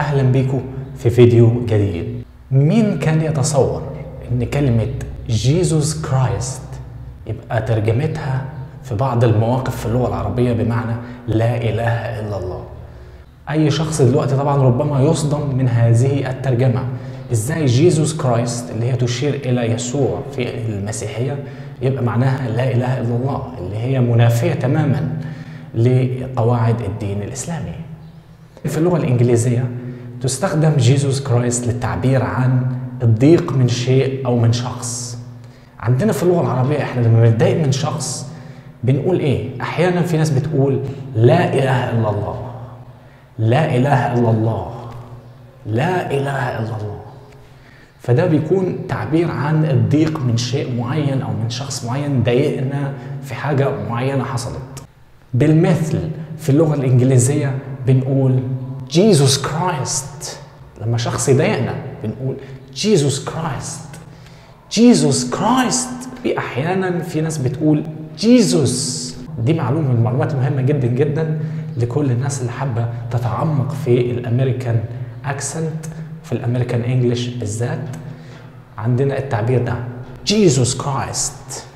اهلا بيكم في فيديو جديد مين كان يتصور ان كلمة جيسوس كرايست يبقى ترجمتها في بعض المواقف في اللغة العربية بمعنى لا اله الا الله اي شخص دلوقتي طبعا ربما يصدم من هذه الترجمة ازاي جيسوس كرايست اللي هي تشير الى يسوع في المسيحية يبقى معناها لا اله الا الله اللي هي منافية تماما لقواعد الدين الاسلامي في اللغة الإنجليزية تستخدم جيسوس كرايست للتعبير عن الضيق من شيء أو من شخص عندنا في اللغة العربية إحنا لما بنتضايق من شخص بنقول إيه؟ أحيانا في ناس بتقول لا إله إلا الله لا إله إلا الله لا إله إلا الله فده بيكون تعبير عن الضيق من شيء معين أو من شخص معين ضايقنا في حاجة معينة حصلت بالمثل في اللغة الإنجليزية بنقول جيسوس كرايست لما شخص يضايقنا بنقول جيسوس كرايست جيسوس كرايست في أحيانا في ناس بتقول جيسوس دي معلومة من المعلومات المهمة جدا جدا لكل الناس اللي حابة تتعمق في الأمريكان أكسنت في الأمريكان إنجليش بالذات عندنا التعبير ده جيسوس كرايست